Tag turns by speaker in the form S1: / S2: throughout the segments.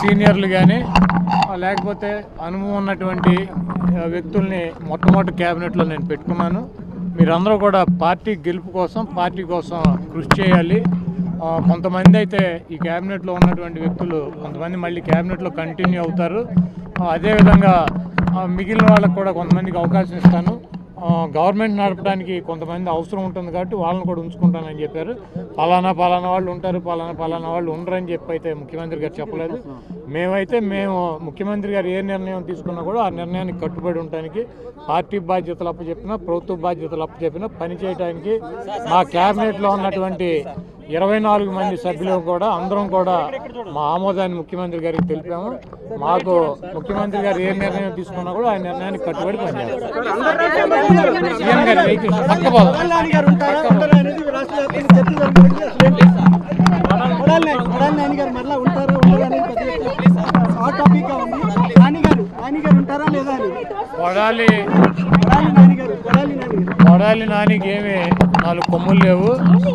S1: సీనియర్లు కానీ లేకపోతే అనుభవం ఉన్నటువంటి ఆ, వ్యక్తుల్ని మొట్టమొదటి క్యాబినెట్లో నేను పెట్టుకున్నాను మీరందరూ కూడా పార్టీ గెలుపు కోసం పార్టీ కోసం కృషి చేయాలి ఆ, కొంతమంది అయితే ఈ క్యాబినెట్లో ఉన్నటువంటి వ్యక్తులు కొంతమంది మళ్ళీ క్యాబినెట్లో కంటిన్యూ అవుతారు ఆ, అదేవిధంగా ఆ, మిగిలిన వాళ్ళకు కూడా కొంతమందికి అవకాశం ఇస్తాను ఆ, గవర్నమెంట్ నడపడానికి కొంతమంది అవసరం ఉంటుంది కాబట్టి వాళ్ళని కూడా ఉంచుకుంటానని చెప్పారు పలానా పలానా వాళ్ళు ఉంటారు పలానా పలానా వాళ్ళు ఉండరని చెప్పి అయితే ముఖ్యమంత్రి గారు చెప్పలేదు మేమైతే మేము ముఖ్యమంత్రి గారు ఏ నిర్ణయం తీసుకున్నా కూడా ఆ నిర్ణయానికి కట్టుబడి ఉండటానికి పార్టీ బాధ్యతలు అప్పచెప్పినా ప్రభుత్వ బాధ్యతలు అప్పచెప్పినా పని చేయడానికి మా క్యాబినెట్లో ఉన్నటువంటి ఇరవై నాలుగు మంది సభ్యులు కూడా అందరం కూడా మా ఆమోదాన్ని ముఖ్యమంత్రి గారికి తెలిపాము మాకు ముఖ్యమంత్రి గారు ఏ నిర్ణయం తీసుకున్నా కూడా ఆ నిర్ణయానికి కట్టుబడి పనిచేస్తాం సీఎం గారు వెహికల్ పక్క పోదాం.
S2: కొడాలి గారు ఉంటారా ఉండరా అనేది రాష్ట్ర వ్యాప్తంగా చర్చ జరుగుతుంది అసలు ఏంటి? కొడాలి నాని- కొడాలి నాని గారు మరలా ఉంటారా ఉండరా అనేది పెద్ద ఎత్తున హాట్ టాపిక్ గా ఉంది నాని గారు నాని గారు ఉంటారా లేదా అని
S1: కొడాలి
S2: కొడాలి నాని గారు కొడాలి నాని గారు
S1: కొడాలి నానికి ఏమి నాలుగు కొమ్ములు లేవు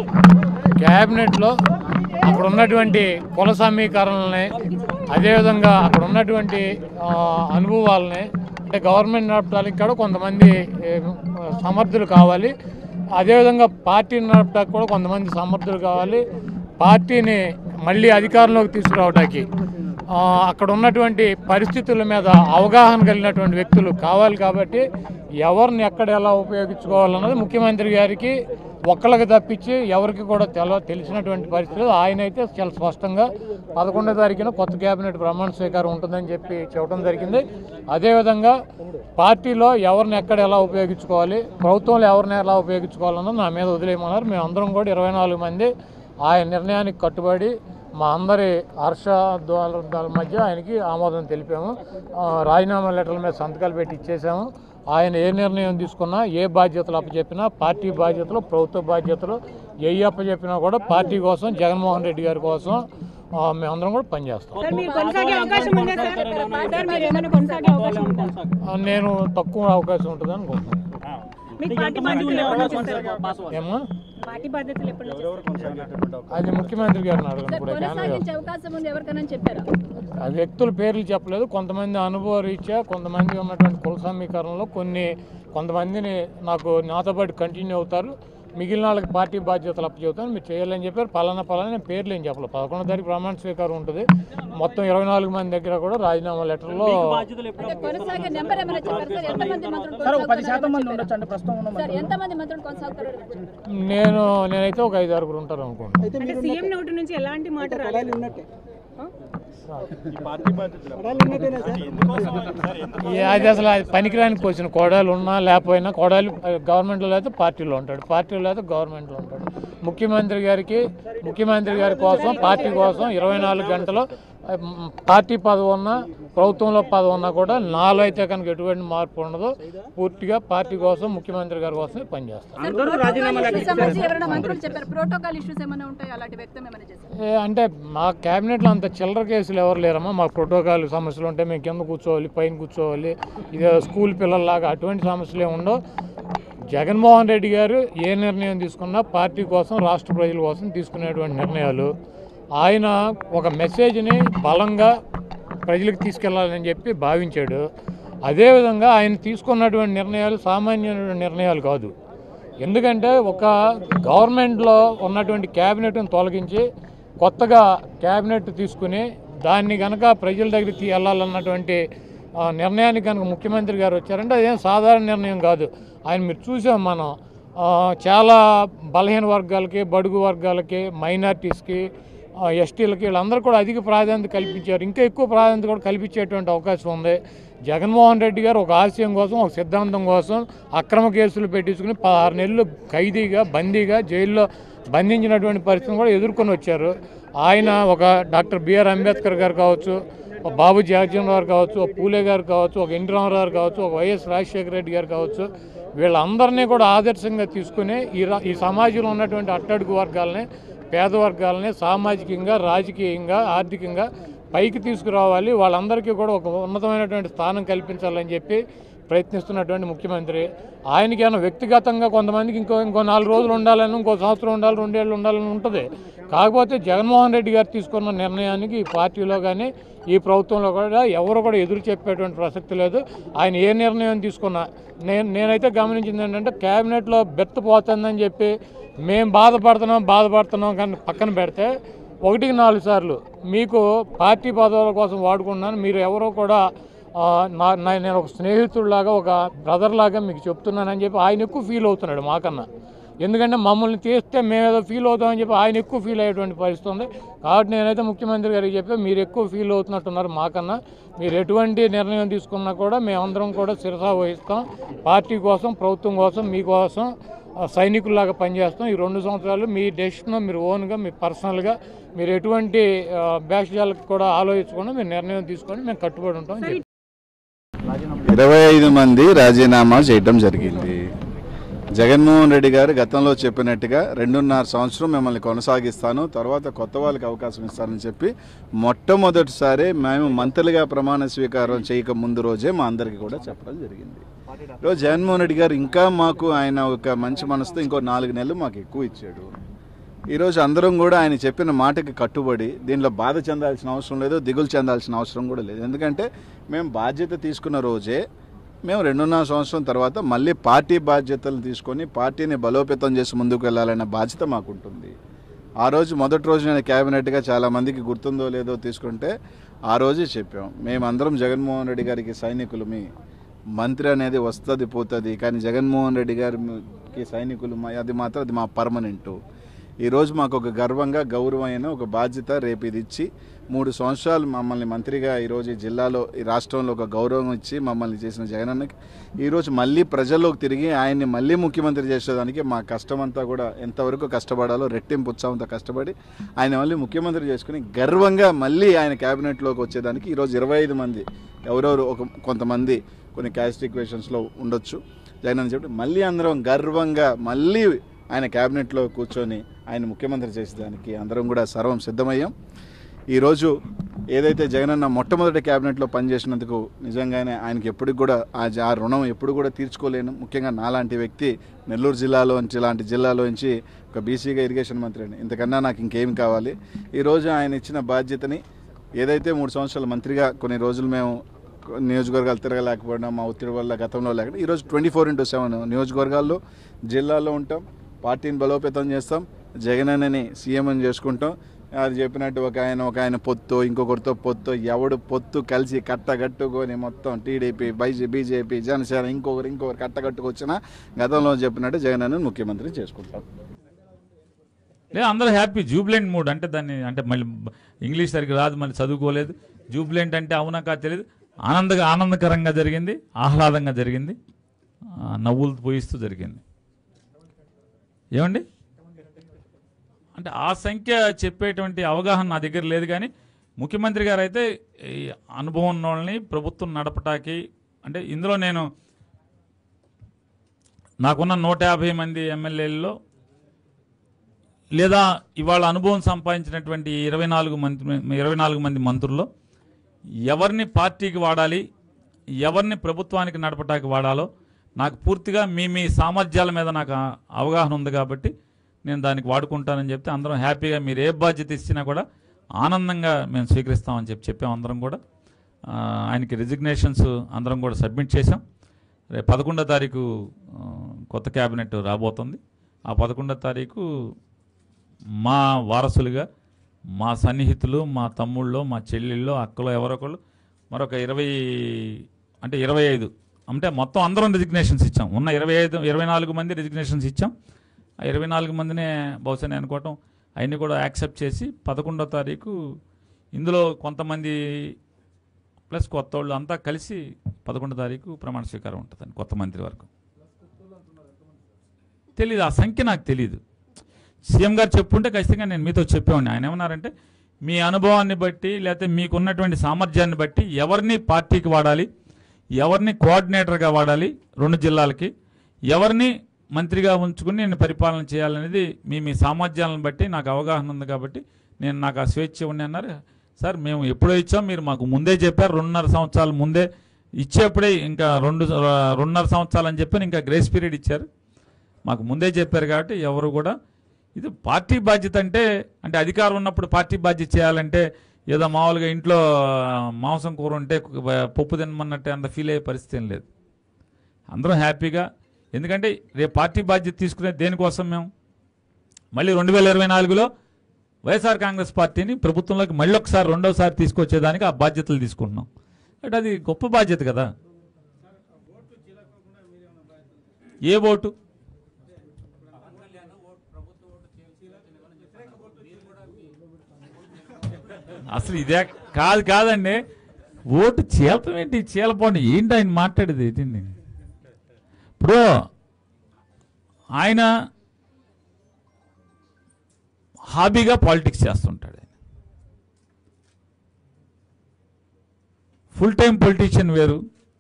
S1: క్యాబినెట్లో అక్కడ ఉన్నటువంటి కుల సమీకరణల్ని అదేవిధంగా అక్కడ ఉన్నటువంటి ఆ, అనుభవాలని అంటే గవర్నమెంట్ నడపడానికి కూడా కొంతమంది ఏ, సమర్థులు కావాలి అదేవిధంగా పార్టీని నడపడానికి కూడా కొంతమంది సమర్థులు కావాలి పార్టీని మళ్ళీ అధికారంలోకి తీసుకురావడానికి ఆ, అక్కడ ఉన్నటువంటి పరిస్థితుల మీద అవగాహన కలిగినటువంటి వ్యక్తులు కావాలి కాబట్టి ఎవరిని ఎక్కడ ఎలా ఉపయోగించుకోవాలన్నది ముఖ్యమంత్రి గారికి ఒక్కళ్ళకి తప్పించి ఎవరికి కూడా తెల తెలిసినటువంటి పరిస్థితులు ఆయన అయితే చాలా స్పష్టంగా పదకొండో తారీఖున కొత్త కేబినెట్ ప్రమాణ స్వీకారం ఉంటుందని చెప్పి చెప్పడం జరిగింది అదేవిధంగా పార్టీలో ఎవరిని ఎక్కడ ఎలా ఉపయోగించుకోవాలి ప్రభుత్వంలో ఎవరిని ఎలా ఉపయోగించుకోవాలన్నది నా మీద వదిలేయమన్నారు మేము అందరం కూడా ఇరవై నాలుగు మంది ఆయన నిర్ణయానికి కట్టుబడి మా అందరి హర్ష ద్వాల మధ్య ఆయనకి ఆమోదం తెలిపాము ఆ, రాజీనామా లెటర్ల మీద సంతకాలు పెట్టి ఇచ్చేసాము ఆయన ఏ నిర్ణయం తీసుకున్నా ఏ బాధ్యతలు అప్పచెప్పినా పార్టీ బాధ్యతలు ప్రభుత్వ బాధ్యతలు ఏ అప్పచెప్పినా కూడా పార్టీ కోసం జగన్మోహన్ రెడ్డి గారి కోసం ఆ, మేమందరం కూడా పనిచేస్తాం
S3: సార్ మీరు కొనసాగే అవకాశం ఉందా సార్ సార్ మీరు ఏమైనా కొనసాగే అవకాశం ఉందా
S1: ఆ, నేను తక్కువ అవకాశం ఉంటుంది అనుకుంటున్నాను
S3: మీకు పార్టీ బాధ్యతలు ఎప్పుడు నుంచి ఇస్తారు?
S1: ఏమో
S3: పార్టీ బాధ్యతలు ఎప్పుడు నుంచి ఇస్తారు?
S1: అది ముఖ్యమంత్రి గారిని అడగండి ఇప్పుడు క్యాన్వర్
S4: కొనసాగించే అవకాశం ఉంది ఎవరికైనా చెప్పారా
S1: ఆ వ్యక్తుల పేర్లు చెప్పలేదు కొంతమంది అనుభవ రీత్యా కొంతమంది ఉన్నటువంటి కుల సమీకరణలో కొన్ని కొంతమందిని నాకు నాతో పాటు కంటిన్యూ అవుతారు మిగిలిన వాళ్ళకి పార్టీ బాధ్యతలు అప్పచెబుతాను మీరు చేయాలని చెప్పారు పలానా పలానా నేను పేర్లు ఏం చెప్పలేదు పదకొండో తారీఖు ప్రమాణ స్వీకారం ఉంటుంది మొత్తం ఇరవై నాలుగు మంది దగ్గర కూడా రాజీనామా లెటర్లో
S4: అంటే కొనసాగే నెంబర్ ఏమైనా చెప్పారు సార్ ఎంతమంది మంత్రులు
S2: పది శాతం మంది ఉండొచ్చు అంటే ప్రస్తుతం ఉన్న
S4: సార్ ఎంతమంది మంత్రులు కొనసాగుతారు
S1: నేను నేనైతే ఒక ఐదు ఆరుగురు ఉంటారు అనుకుంటున్నాను
S2: అయితే
S3: అంటే సీఎం నోటి నుంచి ఎలాంటి మాట
S2: కొడాలి
S3: రాలేదు
S2: ఉన్నట్టే కొడాలి ఉన్నట్టేనా సార్
S1: ఈ- అది అసలు అది పనికిరాని క్వశ్చన్ కోడాలు ఉన్నా లేకపోయినా కోడాలు గవర్నమెంట్లో లేకపోతే పార్టీలో ఉంటాడు పార్టీలో లేకపోతే గవర్నమెంట్లో ఉంటాడు ముఖ్యమంత్రి గారికి ముఖ్యమంత్రి గారి కోసం పార్టీ కోసం ఇరవై నాలుగు గంటలు ఆ, మ్, పార్టీ పదవి ఉన్నా ప్రభుత్వంలో పదవి ఉన్నా కూడా నాలో అయితే కనుక ఎటువంటి మార్పు ఉండదు పూర్తిగా పార్టీ కోసం ముఖ్యమంత్రి గారి కోసమే పనిచేస్తాను
S4: ఎవరైనా మంత్రులు చెప్పారు ప్రోటోకాల్ ఇష్యూస్ ఏమైనా ఉంటాయి అలాంటి వ్యక్తం ఏమైనా చేశారు
S1: ఏ, అంటే మా క్యాబినెట్లో అంత చిల్లర కేసులు ఎవరు లేరమ్మా మా ప్రోటోకాల్ సమస్యలు ఉంటే మేము కింద కూర్చోవాలి పైన కూర్చోవాలి ఇదే స్కూల్ పిల్లల్లాగా అటువంటి సమస్యలు ఏమి ఉండవు జగన్మోహన్ రెడ్డి గారు ఏ నిర్ణయం తీసుకున్నా పార్టీ కోసం రాష్ట్ర ప్రజల కోసం తీసుకునేటువంటి నిర్ణయాలు ఆయన ఒక మెసేజ్ని బలంగా ప్రజలకు తీసుకెళ్లాలని చెప్పి భావించాడు అదేవిధంగా ఆయన తీసుకున్నటువంటి నిర్ణయాలు సామాన్యమైన నిర్ణయాలు కాదు ఎందుకంటే ఒక గవర్నమెంట్లో ఉన్నటువంటి క్యాబినెట్ని తొలగించి కొత్తగా క్యాబినెట్ తీసుకుని దాన్ని కనుక ప్రజల దగ్గరికి తీ- వెళ్ళాలన్నటువంటి ఆ, నిర్ణయానికి కనుక ముఖ్యమంత్రి గారు వచ్చారంటే అదేం సాధారణ నిర్ణయం కాదు ఆయన మీరు చూసాం మనం ఆ, చాలా బలహీన వర్గాలకి బడుగు వర్గాలకి మైనార్టీస్కి ఎస్టీలకి వీళ్ళందరూ కూడా అధిక ప్రాధాన్యత కల్పించారు ఇంకా ఎక్కువ ప్రాధాన్యత కూడా కల్పించేటువంటి అవకాశం ఉంది జగన్మోహన్ రెడ్డి గారు ఒక ఆశయం కోసం ఒక సిద్ధాంతం కోసం అక్రమ కేసులు పెట్టించుకుని పదహారు నెలలు ఖైదీగా బందీగా జైల్లో బంధించినటువంటి పరిస్థితిని కూడా ఎదుర్కొని వచ్చారు ఆయన ఒక డాక్టర్ బిఆర్ అంబేద్కర్ గారు కావచ్చు ఒక బాబు జగజ్జన్ గారు కావచ్చు ఒక పూలే గారు కావచ్చు ఒక ఎన్టీ రామారావు గారు కావచ్చు ఒక వైఎస్ రాజశేఖర రెడ్డి గారు కావచ్చు వీళ్ళందరినీ కూడా ఆదర్శంగా తీసుకుని ఈ రా- ఈ సమాజంలో ఉన్నటువంటి అట్టడుగు వర్గాలని పేద వర్గాలని సామాజికంగా రాజకీయంగా ఆర్థికంగా పైకి తీసుకురావాలి వాళ్ళందరికీ కూడా ఒక ఉన్నతమైనటువంటి స్థానం కల్పించాలని చెప్పి ప్రయత్నిస్తున్నటువంటి ముఖ్యమంత్రి ఆయనకి ఏమైనా వ్యక్తిగతంగా కొంతమందికి ఇంకో ఇంకో నాలుగు రోజులు ఉండాలని ఇంకో సంవత్సరం ఉండాలి రెండేళ్ళు ఉండాలని ఉంటుంది కాకపోతే జగన్మోహన్ రెడ్డి గారు తీసుకున్న నిర్ణయానికి ఈ పార్టీలో కానీ ఈ ప్రభుత్వంలో కూడా ఎవరు కూడా ఎదురు చెప్పేటువంటి ప్రసక్తి లేదు ఆయన ఏ నిర్ణయం తీసుకున్నా నేను నేనైతే గమనించింది ఏంటంటే క్యాబినెట్లో బెర్త్ పోతుందని చెప్పి మేము బాధపడుతున్నాం బాధపడుతున్నాం కానీ పక్కన పెడితే ఒకటికి నాలుగు సార్లు మీకు పార్టీ పదవుల కోసం వాడుకున్నాను మీరు ఎవరో కూడా ఆ, నా నా- నేను ఒక స్నేహితుడిలాగా ఒక బ్రదర్ లాగా మీకు చెప్తున్నానని చెప్పి ఆయన ఎక్కువ ఫీల్ అవుతున్నాడు మాకన్నా ఎందుకంటే మమ్మల్ని తీస్తే మేము ఏదో ఫీల్ అవుతామని చెప్పి ఆయన ఎక్కువ ఫీల్ అయ్యేటువంటి పరిస్థితి ఉంది కాబట్టి నేనైతే ముఖ్యమంత్రి గారికి చెప్పి మీరు ఎక్కువ ఫీల్ అవుతున్నట్టున్నారు మాకన్నా మీరు ఎటువంటి నిర్ణయం తీసుకున్నా కూడా మేమందరం కూడా శిరసా వహిస్తాం పార్టీ కోసం ప్రభుత్వం కోసం మీకోసం ఆ, సైనికుల్లాగా పనిచేస్తాం ఈ రెండు సంవత్సరాలు మీ డెసిషన్ మీరు ఓన్గా మీ పర్సనల్గా మీరు ఎటువంటి బ్యాష్యాలకు కూడా ఆలోచించకుండా మీరు నిర్ణయం తీసుకొని మేము కట్టుబడి ఉంటాం అని చెప్పి
S5: ఇరవై ఐదు మంది రాజీనామా చేయటం జరిగింది జగన్మోహన్ రెడ్డి గారు గతంలో చెప్పినట్టుగా రెండున్నర సంవత్సరం మిమ్మల్ని కొనసాగిస్తాను తర్వాత కొత్త వాళ్ళకి అవకాశం ఇస్తానని చెప్పి మొట్టమొదటిసారి మేము మంత్రులుగా ప్రమాణ స్వీకారం చేయక ముందు రోజే మా అందరికీ కూడా చెప్పడం జరిగింది ఈరోజు జగన్మోహన్ రెడ్డి గారు ఇంకా మాకు ఆయన ఒక మంచి మనసుతో ఇంకో నాలుగు నెలలు మాకు ఎక్కువ ఇచ్చాడు ఈరోజు అందరం కూడా ఆయన చెప్పిన మాటకి కట్టుబడి దీనిలో బాధ చెందాల్సిన అవసరం లేదు దిగులు చెందాల్సిన అవసరం కూడా లేదు ఎందుకంటే మేము బాధ్యత తీసుకున్న రోజే మేము రెండున్నర సంవత్సరం తర్వాత మళ్ళీ పార్టీ బాధ్యతలు తీసుకొని పార్టీని బలోపేతం చేసి ముందుకు వెళ్ళాలనే బాధ్యత మాకుంటుంది ఆ రోజు మొదటి రోజు నేను క్యాబినెట్గా చాలా మందికి గుర్తుందో లేదో తీసుకుంటే ఆ రోజే చెప్పాం మేమందరం జగన్మోహన్ రెడ్డి గారికి సైనికులు మీ మంత్రి అనేది వస్తుంది పోతుంది కానీ జగన్మోహన్ రెడ్డి గారికి సైనికులు మా- అది మాత్రం అది మా పర్మనెంటు ఈరోజు మాకు ఒక గర్వంగా గౌరవమైన ఒక బాధ్యత రేపు ఇది ఇచ్చి మూడు సంవత్సరాలు మమ్మల్ని మంత్రిగా ఈరోజు ఈ జిల్లాలో ఈ రాష్ట్రంలో ఒక గౌరవం ఇచ్చి మమ్మల్ని చేసిన జగనన్నకి ఈరోజు మళ్ళీ ప్రజల్లోకి తిరిగి ఆయన్ని మళ్ళీ ముఖ్యమంత్రి చేసేదానికి మా కష్టమంతా కూడా ఎంతవరకు కష్టపడాలో రెట్టింపు ఉత్సాహంతో కష్టపడి ఆయన మళ్ళీ ముఖ్యమంత్రి చేసుకుని గర్వంగా మళ్ళీ ఆయన క్యాబినెట్లోకి వచ్చేదానికి ఈరోజు ఇరవై ఐదు మంది ఎవరెవరు ఒక కొంతమంది కొన్ని క్యాస్ట్ ఈక్వేషన్స్లో ఉండొచ్చు జగన్ అని చెప్పి మళ్ళీ అందరం గర్వంగా మళ్ళీ ఆయన క్యాబినెట్లో కూర్చొని ఆయన ముఖ్యమంత్రి చేసేదానికి అందరం కూడా సర్వం సిద్ధమయ్యాం ఈరోజు ఏదైతే జగనన్న మొట్టమొదటి క్యాబినెట్లో పనిచేసినందుకు నిజంగానే ఆయనకి ఎప్పటికి కూడా ఆ జ- ఆ రుణం ఎప్పుడు కూడా తీర్చుకోలేను ముఖ్యంగా నాలాంటి వ్యక్తి నెల్లూరు జిల్లాలో నుంచి ఇలాంటి జిల్లాలో నుంచి ఒక బీసీగా ఇరిగేషన్ మంత్రి అని ఇంతకన్నా నాకు ఇంకేం కావాలి ఈరోజు ఆయన ఇచ్చిన బాధ్యతని ఏదైతే మూడు సంవత్సరాల మంత్రిగా కొన్ని రోజులు మేము నియోజకవర్గాలు తిరగలేకపోయినా మా ఒత్తిడి వల్ల గతంలో లేకుండా ఈరోజు ట్వంటీ ఫోర్ ఇంటూ సెవెన్ నియోజకవర్గాల్లో జిల్లాలో ఉంటాం పార్టీని బలోపేతం చేస్తాం జగనన్నని సీఎం అని చేసుకుంటాం అది చెప్పినట్టు ఒక ఆయన ఒక ఆయన పొత్తు ఇంకొకరితో పొత్తు ఎవడు పొత్తు కలిసి కట్టగట్టుకొని మొత్తం టీడీపీ బైజీ బీజేపీ జనసేన ఇంకొకరు ఇంకొకరు కట్టగట్టుకొచ్చినా గతంలో చెప్పినట్టు జగనన్నని ముఖ్యమంత్రి చేసుకుంటాం
S6: లేదు అందరూ హ్యాపీ జూబ్లెంట్ మూడ్ అంటే దాన్ని అంటే మళ్ళీ ఇంగ్లీష్ సరిగ్గా రాదు మళ్ళీ చదువుకోలేదు జూబ్లెంట్ అంటే అవునా కాదు తెలియదు ఆనందగా ఆనందకరంగా జరిగింది ఆహ్లాదంగా జరిగింది ఆ, నవ్వులు పోయిస్తూ జరిగింది ఏమండి అంటే ఆ సంఖ్య చెప్పేటువంటి అవగాహన నా దగ్గర లేదు కానీ ముఖ్యమంత్రి గారు అయితే ఈ అనుభవం ఉన్న వాళ్ళని ప్రభుత్వం నడపటానికి అంటే ఇందులో నేను నాకున్న నూట యాభై మంది ఎమ్మెల్యేలలో లేదా ఇవాళ అనుభవం సంపాదించినటువంటి ఇరవై నాలుగు మంత్రి ఇరవై నాలుగు మంది మంత్రుల్లో ఎవరిని పార్టీకి వాడాలి ఎవరిని ప్రభుత్వానికి నడపటానికి వాడాలో నాకు పూర్తిగా మీ మీ సామర్థ్యాల మీద నాకు ఆ- అవగాహన ఉంది కాబట్టి నేను దానికి వాడుకుంటానని చెప్తే అందరం హ్యాపీగా మీరు ఏ బాధ్యత ఇచ్చినా కూడా ఆనందంగా మేము స్వీకరిస్తామని చెప్పి చెప్పాం అందరం కూడా ఆ, ఆయనకి రిజిగ్నేషన్స్ అందరం కూడా సబ్మిట్ చేసాం రేపు పదకొండో తారీఖు ఆ, కొత్త క్యాబినెట్ రాబోతుంది ఆ పదకొండో తారీఖు మా వారసులుగా మా సన్నిహితులు మా తమ్ముళ్ళు మా చెల్లెళ్ళు అక్కలు ఎవరొకళ్ళు మరొక ఇరవై అంటే ఇరవై ఐదు అంటే మొత్తం అందరం రిజిగ్నేషన్స్ ఇచ్చాం ఉన్న ఇరవై ఐదు ఇరవై నాలుగు మంది రిజిగ్నేషన్స్ ఇచ్చాం ఆ ఇరవై నాలుగు మందినే బహుశా నేను అనుకోవటం అవన్నీ కూడా యాక్సెప్ట్ చేసి పదకొండో తారీఖు ఇందులో కొంతమంది ప్లస్ కొత్త వాళ్ళు అంతా కలిసి పదకొండో తారీఖు ప్రమాణ స్వీకారం ఉంటుందండి కొత్త మంత్రి వరకు తెలీదు ఆ సంఖ్య నాకు తెలియదు సీఎం గారు చెప్పుంటే ఖచ్చితంగా నేను మీతో చెప్పేవాడిని ఆయన ఏమన్నారంటే మీ అనుభవాన్ని బట్టి లేకపోతే మీకున్నటువంటి సామర్థ్యాన్ని బట్టి ఎవరిని పార్టీకి వాడాలి ఎవరిని కోఆర్డినేటర్గా వాడాలి రెండు జిల్లాలకి ఎవరిని మంత్రిగా ఉంచుకుని నేను పరిపాలన చేయాలనేది మీ మీ సామర్థ్యాలను బట్టి నాకు అవగాహన ఉంది కాబట్టి నేను నాకు ఆ స్వేచ్ఛ ఉండి అన్నారు సార్ మేము ఎప్పుడో ఇచ్చాం మీరు మాకు ముందే చెప్పారు రెండున్నర సంవత్సరాల ముందే ఇచ్చేప్పుడే ఇంకా రెండు రెండున్నర సంవత్సరాలు అని చెప్పి ఇంకా గ్రేస్ పీరియడ్ ఇచ్చారు మాకు ముందే చెప్పారు కాబట్టి ఎవరు కూడా ఇది పార్టీ బాధ్యత అంటే అంటే అధికారం ఉన్నప్పుడు పార్టీ బాధ్యత చేయాలంటే ఏదో మామూలుగా ఇంట్లో మాంసం కూర ఉంటే పప్పు తినమన్నట్టే అంత ఫీల్ అయ్యే పరిస్థితి ఏం లేదు అందరం హ్యాపీగా ఎందుకంటే రేపు పార్టీ బాధ్యత తీసుకునే దేనికోసం మేము మళ్ళీ రెండు వేల ఇరవై నాలుగులో వైఎస్ఆర్ కాంగ్రెస్ పార్టీని ప్రభుత్వంలోకి మళ్ళీ ఒకసారి రెండోసారి తీసుకొచ్చేదానికి ఆ బాధ్యతలు తీసుకుంటున్నాం అంటే అది గొప్ప బాధ్యత కదా ఏ ఓటు అసలు ఇదే కాదు కాదండి ఓటు చీలపం ఏంటి చీలపోండి ఏంటి ఆయన మాట్లాడేది ఏంటి ఇప్పుడు ఆయన హాబీగా పాలిటిక్స్ చేస్తుంటాడు ఆయన ఫుల్ టైం పొలిటీషియన్ వేరు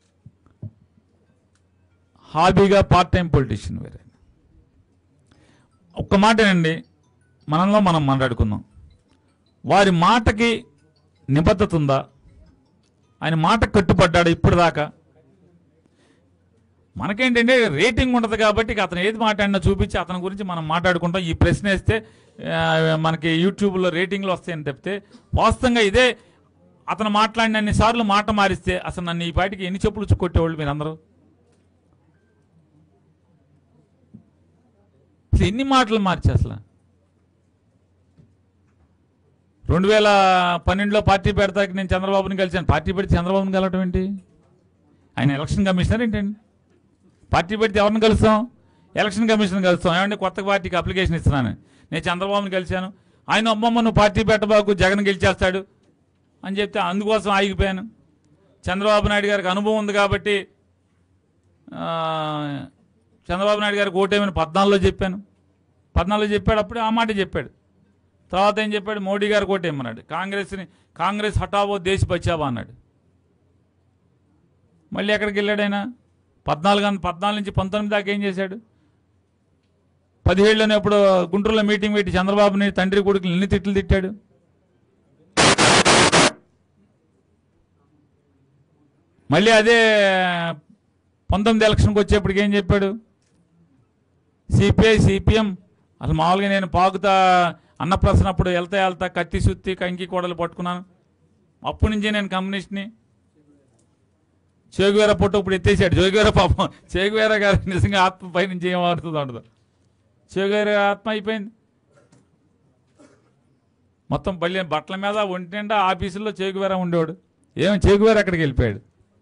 S6: హాబీగా పార్ట్ టైం పొలిటీషియన్ వేరు ఆయన. ఒక్క మాటేనండి మనలో మనం మాట్లాడుకుందాం వారి మాటకి నిబద్ధత ఉందా ఆయన మాట కట్టుబడ్డాడు ఇప్పుడు దాకా మనకేంటంటే రేటింగ్ ఉండదు కాబట్టి ఇక అతను ఏది మాట్లాడినా చూపించి అతని గురించి మనం మాట్లాడుకుంటాం ఈ ప్రశ్న వేస్తే ఆ, మనకి యూట్యూబ్లో రేటింగ్లు వస్తాయని చెప్తే వాస్తవంగా ఇదే అతను మాట్లాడిన అన్ని సార్లు మాట మారిస్తే అసలు నన్ను ఈ పాటికి ఎన్ని చెప్పులు చు- కొట్టేవాళ్ళు మీరు అందరూ అసలు ఎన్ని మాటలు మార్చి అసలు రెండు వేల పన్నెండులో పార్టీ పెడతాకి నేను చంద్రబాబుని కలిశాను పార్టీ పెడితే చంద్రబాబుని కలవటం ఏంటి ఆయన ఎలక్షన్ కమిషనర్ ఏంటండి పార్టీ పెడితే ఎవరిని కలుస్తాం ఎలక్షన్ కమిషన్ కలుస్తాం ఏమంటే కొత్త పార్టీకి అప్లికేషన్ ఇస్తున్నాను నేను చంద్రబాబుని కలిశాను ఆయన అమ్మమ్మ నువ్వు పార్టీ పెట్టబాకు జగన్ గెలిచేస్తాడు అని చెప్తే అందుకోసం ఆగిపోయాను చంద్రబాబు నాయుడు గారికి అనుభవం ఉంది కాబట్టి ఆ, చంద్రబాబు నాయుడు గారికి ఓటేమని పద్నాలుగులో చెప్పాను పద్నాలుగులో చెప్పాడు అప్పుడే ఆ మాట చెప్పాడు తర్వాత ఏం చెప్పాడు మోడీ గారు ఓటేయమన్నాడు కాంగ్రెస్ని కాంగ్రెస్ హటావో దేశ బచావో అన్నాడు మళ్ళీ ఎక్కడికి వెళ్ళాడు ఆయన పద్నాలుగు అన్న- పద్నాలుగు నుంచి పంతొమ్మిది దాకా ఏం చేశాడు పదిహేడులోనే ఇప్పుడు గుంటూరులో మీటింగ్ పెట్టి చంద్రబాబుని తండ్రి కొడుకులు ఎన్ని తిట్లు తిట్టాడు మళ్ళీ అదే పంతొమ్మిది ఎలక్షన్కి వచ్చేప్పటికి ఏం చెప్పాడు సిపిఐ సిపిఎం అసలు మామూలుగా నేను పాకుతా అన్నప్రసన అప్పుడు వెళ్తా వెళ్తా కత్తి సుత్తి కంకి కోడలు పట్టుకున్నాను అప్పటి నుంచే నేను కమ్యూనిస్ట్ని చేగువేర పొట్టు ఇప్పుడు ఎత్తేసాడు జోగివేర పాపం చేగువేర గారు నిజంగా ఆత్మ పై నుంచి ఏం ఆడుతుంది ఉండదు చేగువేర ఆత్మ అయిపోయింది మొత్తం బల్లి బట్టల మీద ఒంటి నిండా ఆఫీసుల్లో చేగువేర ఉండేవాడు ఏం చేగువేర అక్కడికి వెళ్ళిపోయాడు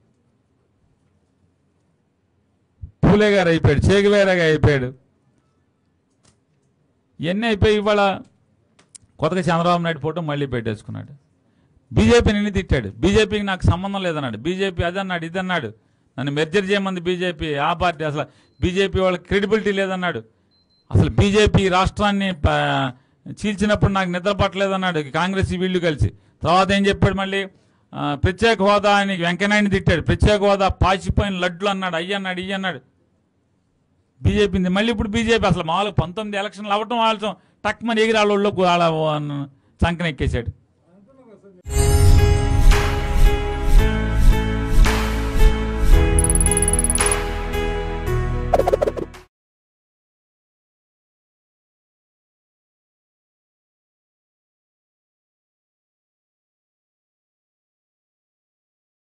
S6: పూలే గారు అయిపోయాడు చేగువేరగా అయిపోయాడు ఇవన్నీ అయిపోయి ఇవాళ కొత్తగా చంద్రబాబు నాయుడు ఫోటో మళ్ళీ పెట్టేసుకున్నాడు బీజేపీని ఎన్ని తిట్టాడు బీజేపీకి నాకు సంబంధం లేదన్నాడు బీజేపీ అదన్నాడు ఇదన్నాడు నన్ను మెర్జర్ చేయమంది బీజేపీ ఆ పార్టీ అసలు బీజేపీ వాళ్ళకి క్రెడిబిలిటీ లేదన్నాడు అసలు బీజేపీ రాష్ట్రాన్ని ప- చీల్చినప్పుడు నాకు నిద్ర పట్టలేదన్నాడు కాంగ్రెస్ వీళ్ళు కలిసి తర్వాత ఏం చెప్పాడు మళ్ళీ ఆ, ప్రత్యేక హోదా అని వెంకయ్యనాయుడిని తిట్టాడు ప్రత్యేక హోదా పాచిపోయిన లడ్లు అన్నాడు అయ్యి అన్నాడు ఇయ్యి అన్నాడు బీజేపీ మళ్ళీ ఇప్పుడు బీజేపీ అసలు మామూలుగా పంతొమ్మిది ఎలక్షన్లు అవ్వటం వాళ్ళ టక్ మన ఎగిరి వాళ్ళ సంకన ఎక్కేశాడు